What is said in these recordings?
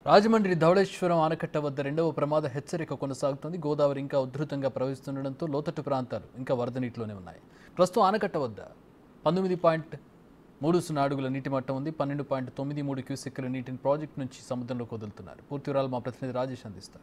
రాజమండ్రి ధవళేశ్వరం ఆనకట్ట వద్ద రెండవ ప్రమాద హెచ్చరిక కొనసాగుతోంది గోదావరి ఇంకా ఉధృతంగా ప్రవహిస్తుండటంతో లోతట్టు ప్రాంతాలు ఇంకా వరద నీటిలోనే ఉన్నాయి ప్రస్తుతం ఆనకట్ట వద్ద పంతొమ్మిది పాయింట్ మూడు సున్నా అడుగుల నీటి మట్టం ఉంది పన్నెండు పాయింట్ తొమ్మిది మూడు క్యూసెక్కుల నీటిని ప్రాజెక్టు నుంచి సముద్రంలోకి వదులుతున్నారు పూర్తి వివరాలు మా ప్రతినిధి రాజేష్ అందిస్తారు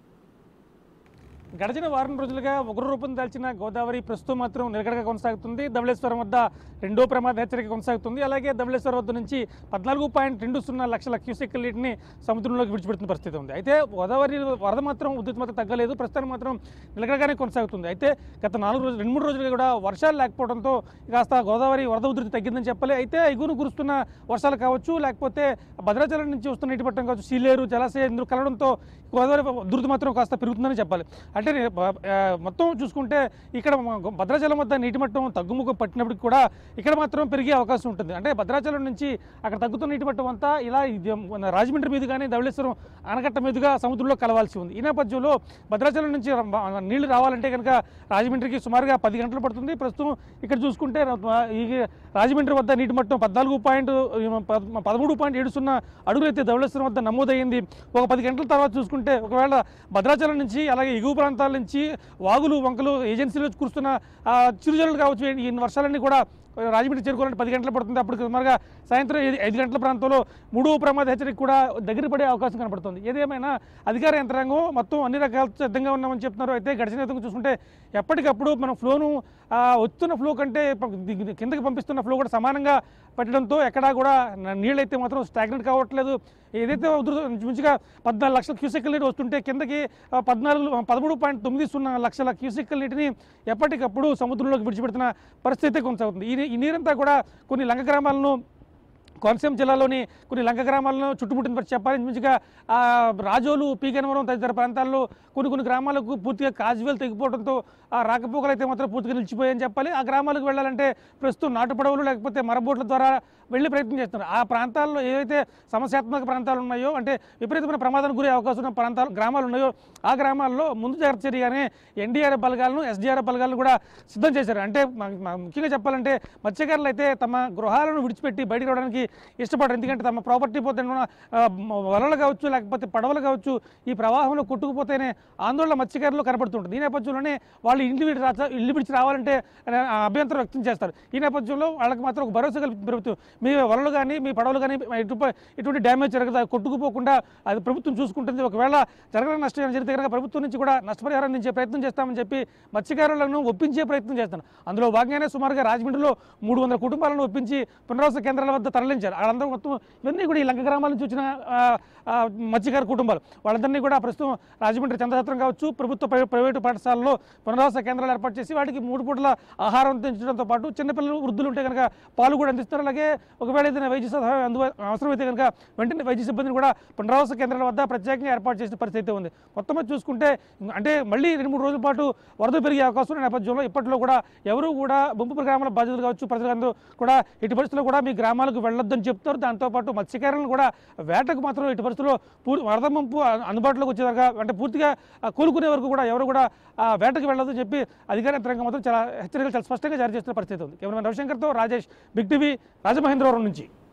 గడిచిన వారం రోజులుగా ఉగ్ర రూపం దాల్చిన గోదావరి ప్రస్తుతం మాత్రం నిలకడగా కొనసాగుతుంది ధవళేశ్వరం వద్ద రెండో ప్రమాద హెచ్చరిక కొనసాగుతుంది అలాగే ధవళేశ్వరం వద్ద నుంచి పద్నాలుగు పాయింట్ రెండు సున్నా లక్షల క్యూసెక్ నీటిని సముద్రంలోకి విడిచిపెడుతున్న పరిస్థితి ఉంది అయితే గోదావరి వరద మాత్రం ఉద్ధృతి మాత్రం తగ్గలేదు ప్రస్తుతం మాత్రం నిలకడగానే కొనసాగుతుంది అయితే గత నాలుగు రోజులు రెండు మూడు రోజులుగా కూడా వర్షాలు లేకపోవడంతో కాస్త గోదావరి వరద ఉధృతి తగ్గిందని చెప్పాలి అయితే ఎగువను కురుస్తున్న వర్షాలు కావచ్చు లేకపోతే భద్రాచలం నుంచి వస్తున్న నీటి పట్టం కావచ్చు సీలేరు జలాశయం ఇందులో కలవడంతో గోదావరి ఉధృతి మాత్రం కాస్త పెరుగుతుందని చెప్పాలి అంటే నే- బ- ఆ, మొత్తం చూసుకుంటే ఇక్కడ మ- భద్రాచలం వద్ద నీటి మట్టం తగ్గుముఖం పట్టినప్పటికి కూడా ఇక్కడ మాత్రం పెరిగే అవకాశం ఉంటుంది అంటే భద్రాచలం నుంచి అక్కడ తగ్గుతున్న నీటి మట్టం అంతా ఇలా ఇది మన రాజమండ్రి మీద కానీ ధవళేశ్వరం ఆనకట్ట మీదుగా సముద్రంలో కలవాల్సి ఉంది ఈ నేపథ్యంలో భద్రాచలం నుంచి ర- నీళ్లు రావాలంటే కనుక రాజమండ్రికి సుమారుగా పది గంటలు పడుతుంది ప్రస్తుతం ఇక్కడ చూసుకుంటే ర- ఈ రాజమండ్రి వద్ద నీటి మట్టం పద్నాలుగు పాయింట్ పదమూడు పాయింట్ ఏడు సున్నా అడుగులు అయితే ధవళేశ్వరం వద్ద నమోదయ్యింది ఒక పది గంటల తర్వాత చూసుకుంటే ఒకవేళ భద్రాచలం నుంచి అలాగే ఎగువ ప్రాంతాల నుంచి వాగులు వంకలు ఏజెన్సీలో కురుస్తున్న ఆ, చిరుజల్లు కావచ్చు ఈ వర్షాలన్నీ కూడా రాజమండ్రి చేరుకోవాలంటే పది గంటలు పడుతుంది అప్పుడు సుమారుగా సాయంత్రం ఐదు- ఐదు గంటల ప్రాంతంలో మూడో ప్రమాద హెచ్చరిక కూడా దగ్గర పడే అవకాశం కనపడుతుంది ఏదేమైనా అధికార యంత్రాంగం మొత్తం అన్ని రకాల సిద్ధంగా ఉన్నామని చెప్తున్నారు అయితే గడిచిన విధంగా చూసుకుంటే ఎప్పటికప్పుడు మనం ఫ్లోను ఆ, వస్తున్న ఫ్లో కంటే ప- ది- కిందకి పంపిస్తున్న ఫ్లో కూడా సమానంగా పెట్టడంతో ఎక్కడా కూడా న- నీళ్ళైతే మాత్రం స్టాగ్నెంట్ కావట్లేదు ఏదైతే ఉధృత- మంచిగా పద్నాలుగు లక్షల క్యూసెక్కల నీటి వస్తుంటే కిందకి ఆ, పద్నాలుగు పదమూడు పాయింట్ తొమ్మిది సున్నా లక్షల క్యూసెక్కల నీటిని ఎప్పటికప్పుడు సముద్రంలోకి విడిచిపెడుతున్న పరిస్థితి కొనసాగుతుంది ఈ నీ- ఈ నీరంతా కూడా కొన్ని లంక గ్రామాలను కోనసీమ జిల్లాలోని కొన్ని లంక గ్రామాలను చుట్టుముట్టిన పరిస్థితి చెప్పాలి మంచిగా ఆ, రాజోలు పీగనవరం తదితర ప్రాంతాల్లో కొన్ని కొన్ని గ్రామాలకు పూర్తిగా కాజువేలు తెగిపోవడంతో ఆ రాకపోకలు అయితే మాత్రం పూర్తిగా నిలిచిపోయాయని చెప్పాలి ఆ గ్రామాలకు వెళ్ళాలంటే ప్రస్తుతం నాటు పడవలు లేకపోతే మరబోట్ల ద్వారా వెళ్ళి ప్రయత్నం చేస్తున్నారు ఆ ప్రాంతాల్లో ఏవైతే సమస్యాత్మక ప్రాంతాలు ఉన్నాయో అంటే విపరీతమైన ప్రమాదానికి గురే అవకాశం ఉన్న ప్రాంతాలు గ్రామాలు ఉన్నాయో ఆ గ్రామాల్లో ముందు జాగ్రత్త చర్యగానే ఎన్డీఆర్ఎఫ్ బలగాలను ఎస్డీఆర్ఎఫ్ బలగాలను కూడా సిద్ధం చేశారు అంటే మ- మ- ముఖ్యంగా చెప్పాలంటే మత్స్యకారులు అయితే తమ గృహాలను విడిచిపెట్టి బయటికి రావడానికి ఇష్టపడరు ఎందుకంటే తమ ప్రాపర్టీ పోతే ఉన్న, ఆ, మ- వలలు కావచ్చు లేకపోతే పడవలు కావచ్చు ఈ ప్రవాహంలో కొట్టుకుపోతేనే ఆందోళన మత్స్యకారులు కనబడుతుంటుంది ఈ నేపథ్యంలోనే వాళ్ళు ఇల్లు విడిచి రా ఇల్లు విడిచి రావాలంటే ఆ, అభ్యంతరం వ్యక్తం చేస్తారు ఈ నేపథ్యంలో వాళ్ళకి మాత్రం ఒక భరోసా కల్పించింది ప్రభుత్వం మీ వలలు కానీ మీ పడవలు కానీ ఎటు ఎటువంటి డ్యామేజ్ జరగదు అది కొట్టుకుపోకుండా అది ప్రభుత్వం చూసుకుంటుంది ఒకవేళ జరగని నష్టం ఏమైనా జరిగితే కనుక ప్రభుత్వం నుంచి కూడా నష్టపరిహారం అందించే ప్రయత్నం చేస్తామని చెప్పి మత్స్యకారులను ఒప్పించే ప్రయత్నం చేస్తాను అందులో భాగంగానే సుమారుగా రాజమండ్రిలో మూడు వందల కుటుంబాలను ఒప్పించి పునరావాస కేంద్రాల వద్ద తరలించారు వాళ్ళందరూ మొత్తం ఇవన్నీ కూడా ఈ లంక గ్రామాల నుంచి వచ్చిన ఆ, ఆ, మత్స్యకార కుటుంబాలు వాళ్ళందరినీ కూడా ప్రస్తుతం రాజమండ్రి చంద్రసత్రం కావచ్చు ప్రభుత్వ ప్రై- ప్రైవేటు పాఠశాలలో పునరావాస కేంద్రాలు ఏర్పాటు చేసి వాటికి మూడు పూటల ఆహారం అందించడంతో పాటు చిన్నపిల్లలు వృద్ధులు ఉంటే కనుక పాలు కూడా అందిస్తారు అలాగే ఒకవేళ ఏదైనా వైద్య సహాయం అందు అవసరమైతే కనుక వెంటనే వైద్య సిబ్బందిని కూడా పునరావాస కేంద్రాల వద్ద ప్రత్యేకంగా ఏర్పాటు చేసిన పరిస్థితి అయితే ఉంది మొత్తం మీద చూసుకుంటే అంటే మళ్ళీ రెండు మూడు రోజుల పాటు వరద పెరిగే అవకాశం ఉన్న నేపథ్యంలో ఇప్పట్లో కూడా ఎవరు కూడా ముంపు గ్రామాల బాధితులు కావచ్చు ప్రజలందరూ కూడా ఎట్టి పరిస్థితుల్లో కూడా మీ గ్రామాలకు వెళ్ళొద్దని చెప్తారు దాంతోపాటు మత్స్యకారులను కూడా వేటకు మాత్రం ఎట్టి పరిస్థితుల్లో పూర్ వరద ముంపు అ- అందుబాటులోకి వచ్చేదాకా అంటే పూర్తిగా ఆ, కోలుకునే వరకు కూడా ఎవరు కూడా ఆ వేటకు వెళ్ళొద్దని చెప్పి అధికార యంత్రాంగం మాత్రం చాలా హెచ్చరికలు చాలా స్పష్టంగా జారీ చేస్తున్న పరిస్థితి ఉంది కెమెరామెన్ రవిశంకర్తో రాజేష్ బిగ్ టీవీ రాజమహేంద్రవరం నుంచి